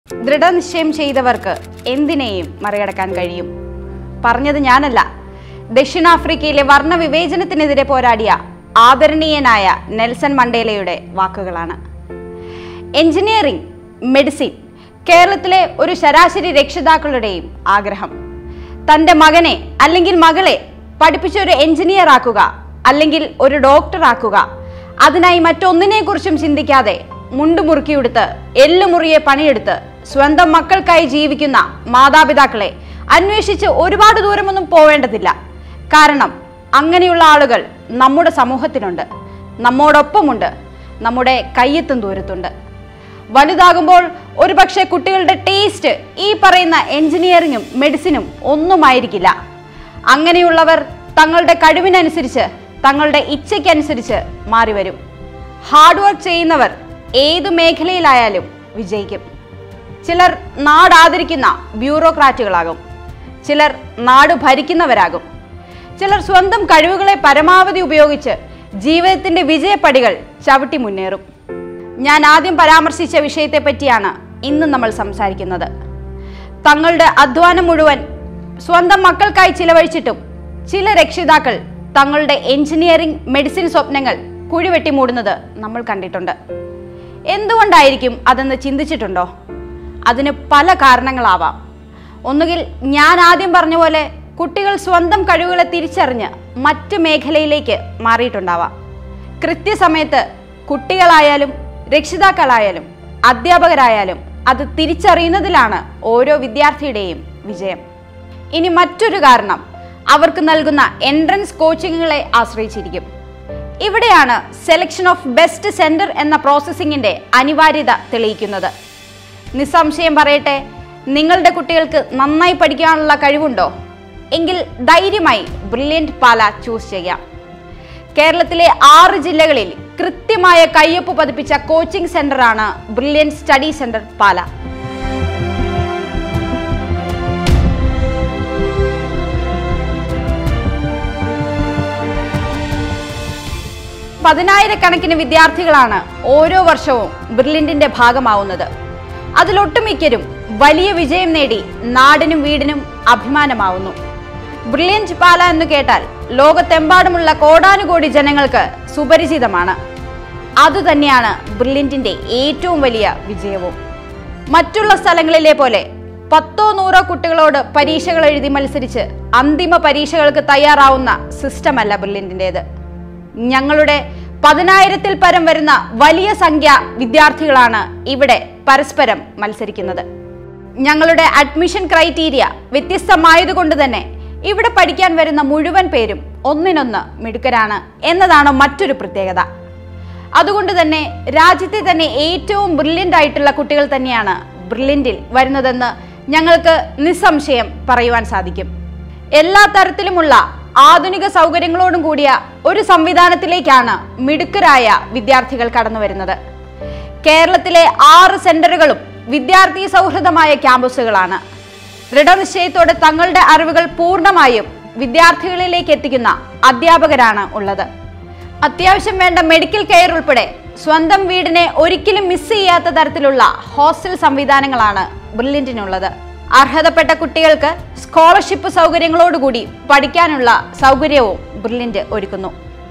ദൃഢനിശ്ചയം ചെയ്തവർക്ക് എന്തിനേയും മറികടക്കാൻ കഴിയും പറഞ്ഞത് ഞാനല്ല ദക്ഷിണാഫ്രിക്കയിലെ വർണ്ണവിവേചനത്തിനെതിരെ പോരാടിയ ആദരണീയനായ നെൽസൺ മണ്ടേലയുടെ വാക്കുകളാണ് എഞ്ചിനീയറിംഗ് മെഡിസിൻ കേരളത്തിലെ ഒരു ശരാശരി രക്ഷിതാക്കളുടെയും ആഗ്രഹം തൻ്റെ മകനെ അല്ലെങ്കിൽ മകളെ പഠിപ്പിച്ച ഒരു എഞ്ചിനീയർ ആക്കുക അല്ലെങ്കിൽ ഒരു ഡോക്ടർ ആക്കുക അതിനായി മറ്റൊന്നിനെക്കുറിച്ചും ചിന്തിക്കാതെ മുണ്ടു മുറുക്കിയെടുത്ത് എല്ലുമുറിയെ പണിയെടുത്ത് സ്വന്തം മക്കൾക്കായി ജീവിക്കുന്ന മാതാപിതാക്കളെ അന്വേഷിച്ച് ഒരുപാട് ദൂരമൊന്നും പോവേണ്ടതില്ല കാരണം അങ്ങനെയുള്ള ആളുകൾ നമ്മുടെ സമൂഹത്തിനുണ്ട് നമ്മോടൊപ്പമുണ്ട് നമ്മുടെ കയ്യെത്തും ദൂരത്തുണ്ട് വലുതാകുമ്പോൾ ഒരുപക്ഷെ കുട്ടികളുടെ ടേസ്റ്റ് ഈ പറയുന്ന എഞ്ചിനീയറിങ്ങും മെഡിസിനും ഒന്നുമായിരിക്കില്ല അങ്ങനെയുള്ളവർ തങ്ങളുടെ കഴിവിനനുസരിച്ച് തങ്ങളുടെ ഇച്ഛയ്ക്കനുസരിച്ച് മാറി വരും ഹാർഡ് വർക്ക് ചെയ്യുന്നവർ ഏതു മേഖലയിലായാലും വിജയിക്കും ചിലർ നാടാദരിക്കുന്ന ബ്യൂറോക്രാറ്റുകളാകും ചിലർ നാട് ഭരിക്കുന്നവരാകും ചിലർ സ്വന്തം കഴിവുകളെ പരമാവധി ഉപയോഗിച്ച് ജീവിതത്തിന്റെ വിജയപ്പടികൾ ചവിട്ടി മുന്നേറും ഞാൻ ആദ്യം പരാമർശിച്ച വിഷയത്തെ പറ്റിയാണ് ഇന്ന് നമ്മൾ സംസാരിക്കുന്നത് തങ്ങളുടെ അധ്വാനം മുഴുവൻ സ്വന്തം മക്കൾക്കായി ചിലവഴിച്ചിട്ടും ചില രക്ഷിതാക്കൾ തങ്ങളുടെ എഞ്ചിനീയറിംഗ് മെഡിസിൻ സ്വപ്നങ്ങൾ കുഴിവെട്ടി മൂടുന്നത് നമ്മൾ കണ്ടിട്ടുണ്ട് എന്തുകൊണ്ടായിരിക്കും അതെന്ന് ചിന്തിച്ചിട്ടുണ്ടോ അതിന് പല കാരണങ്ങളാവാം ഒന്നുകിൽ ഞാൻ ആദ്യം പറഞ്ഞ പോലെ കുട്ടികൾ സ്വന്തം കഴിവുകളെ തിരിച്ചറിഞ്ഞ് മറ്റ് മേഖലയിലേക്ക് മാറിയിട്ടുണ്ടാവാം കൃത്യസമയത്ത് കുട്ടികളായാലും രക്ഷിതാക്കളായാലും അധ്യാപകരായാലും അത് തിരിച്ചറിയുന്നതിലാണ് ഓരോ വിദ്യാർത്ഥിയുടെയും വിജയം ഇനി മറ്റൊരു കാരണം അവർക്ക് നൽകുന്ന എൻട്രൻസ് കോച്ചിങ്ങുകളെ ആശ്രയിച്ചിരിക്കും ഇവിടെയാണ് സെലക്ഷൻ ഓഫ് ബെസ്റ്റ് സെന്റർ എന്ന പ്രോസസ്സിങ്ങിന്റെ അനിവാര്യത തെളിയിക്കുന്നത് നിസ്സംശയം പറയട്ടെ നിങ്ങളുടെ കുട്ടികൾക്ക് നന്നായി പഠിക്കാനുള്ള കഴിവുണ്ടോ എങ്കിൽ ധൈര്യമായി ബ്രില്യൻറ്റ് പാല ചൂസ് ചെയ്യാം കേരളത്തിലെ ആറ് ജില്ലകളിൽ കൃത്യമായ കയ്യൊപ്പ് പതിപ്പിച്ച കോച്ചിംഗ് സെന്ററാണ് ബ്രില്യൻറ്റ് സ്റ്റഡി സെന്റർ പാല പതിനായിരക്കണക്കിന് വിദ്യാർത്ഥികളാണ് ഓരോ വർഷവും ബ്രില്യൻറ്റിന്റെ ഭാഗമാവുന്നത് അതിലൊട്ടുമിക്കരും വലിയ വിജയം നേടി നാടിനും വീടിനും അഭിമാനമാവുന്നു ബ്രില്യൻറ്റ് പാല എന്ന് കേട്ടാൽ ലോകത്തെമ്പാടുമുള്ള കോടാനുകോടി ജനങ്ങൾക്ക് സുപരിചിതമാണ് അതുതന്നെയാണ് ബ്രില്യൻറ്റിന്റെ ഏറ്റവും വലിയ വിജയവും മറ്റുള്ള സ്ഥലങ്ങളിലെ പോലെ പത്തോ നൂറോ കുട്ടികളോട് പരീക്ഷകൾ എഴുതി മത്സരിച്ച് അന്തിമ പരീക്ഷകൾക്ക് തയ്യാറാവുന്ന സിസ്റ്റമല്ല ബ്രില്യൻറ്റിൻ്റെത് ഞങ്ങളുടെ പതിനായിരത്തിൽ പരം വരുന്ന വലിയ സംഖ്യ വിദ്യാർത്ഥികളാണ് ഇവിടെ പരസ്പരം മത്സരിക്കുന്നത് ഞങ്ങളുടെ അഡ്മിഷൻ ക്രൈറ്റീരിയ വ്യത്യസ്തമായതുകൊണ്ട് തന്നെ ഇവിടെ പഠിക്കാൻ വരുന്ന മുഴുവൻ പേരും ഒന്നിനൊന്ന് മിടുക്കരാണ് എന്നതാണ് മറ്റൊരു പ്രത്യേകത അതുകൊണ്ട് തന്നെ രാജ്യത്തെ തന്നെ ഏറ്റവും ബ്രില്യൻ്റ് ആയിട്ടുള്ള കുട്ടികൾ തന്നെയാണ് ബ്രില്യൻറ്റിൽ വരുന്നതെന്ന് ഞങ്ങൾക്ക് നിസ്സംശയം പറയുവാൻ സാധിക്കും എല്ലാ തരത്തിലുമുള്ള ആധുനിക സൗകര്യങ്ങളോടും കൂടിയ ഒരു സംവിധാനത്തിലേക്കാണ് മിടുക്കരായ വിദ്യാർത്ഥികൾ കടന്നു വരുന്നത് കേരളത്തിലെ ആറ് സെന്ററുകളും വിദ്യാർത്ഥി സൗഹൃദമായ ക്യാമ്പസുകളാണ് ദൃഢനിശ്ചയത്തോടെ തങ്ങളുടെ അറിവുകൾ പൂർണ്ണമായും വിദ്യാർത്ഥികളിലേക്ക് എത്തിക്കുന്ന അധ്യാപകരാണ് ഉള്ളത് അത്യാവശ്യം വേണ്ട മെഡിക്കൽ കെയർ ഉൾപ്പെടെ സ്വന്തം വീടിനെ ഒരിക്കലും മിസ് ചെയ്യാത്ത തരത്തിലുള്ള ഹോസ്റ്റൽ സംവിധാനങ്ങളാണ് ബ്രില്യൻറ്റിനുള്ളത് അർഹതപ്പെട്ട കുട്ടികൾക്ക് സ്കോളർഷിപ്പ് സൗകര്യങ്ങളോടുകൂടി പഠിക്കാനുള്ള സൗകര്യവും ബ്രില്യൻറ്റ് ഒരുക്കുന്നു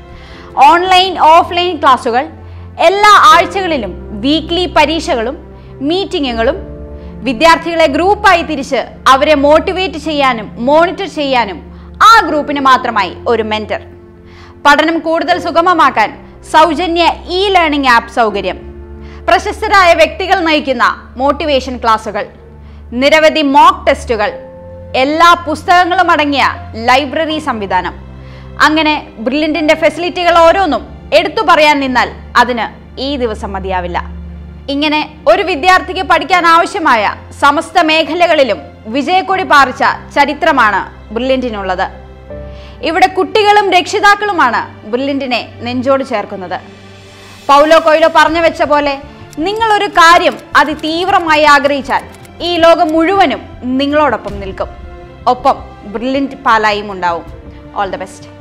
ഓൺലൈൻ ഓഫ്ലൈൻ ക്ലാസുകൾ എല്ലാ ആഴ്ചകളിലും വീക്ക്ലി പരീക്ഷകളും മീറ്റിങ്ങുകളും വിദ്യാർത്ഥികളെ ഗ്രൂപ്പായി തിരിച്ച് അവരെ മോട്ടിവേറ്റ് ചെയ്യാനും മോണിറ്റർ ചെയ്യാനും ആ ഗ്രൂപ്പിന് മാത്രമായി ഒരു മെന്റർ പഠനം കൂടുതൽ സുഗമമാക്കാൻ സൗജന്യ ഇ ലേണിംഗ് ആപ്പ് സൗകര്യം പ്രശസ്തരായ വ്യക്തികൾ നയിക്കുന്ന മോട്ടിവേഷൻ ക്ലാസുകൾ നിരവധി മോക്ക് ടെസ്റ്റുകൾ എല്ലാ പുസ്തകങ്ങളും അടങ്ങിയ ലൈബ്രറി സംവിധാനം അങ്ങനെ ബ്രില്യൻറ്റിന്റെ ഫെസിലിറ്റികൾ ഓരോന്നും എടുത്തു പറയാൻ നിന്നാൽ അതിന് ഈ ദിവസം മതിയാവില്ല ഇങ്ങനെ ഒരു വിദ്യാർത്ഥിക്ക് പഠിക്കാൻ ആവശ്യമായ സമസ്ത മേഖലകളിലും വിജയക്കൊടി പാറിച്ച ചരിത്രമാണ് ബ്രില്യൻറ്റിനുള്ളത് ഇവിടെ കുട്ടികളും രക്ഷിതാക്കളുമാണ് ബ്രില്യൻറ്റിനെ നെഞ്ചോട് ചേർക്കുന്നത് പൗലോ കൊയ്ലോ പറഞ്ഞു വെച്ച പോലെ നിങ്ങളൊരു കാര്യം അതിതീവ്രമായി ആഗ്രഹിച്ചാൽ ഈ ലോകം മുഴുവനും നിങ്ങളോടൊപ്പം നിൽക്കും ഒപ്പം ബ്രില്യൻറ്റ് പാലായും ഉണ്ടാവും ഓൾ ദ ബെസ്റ്റ്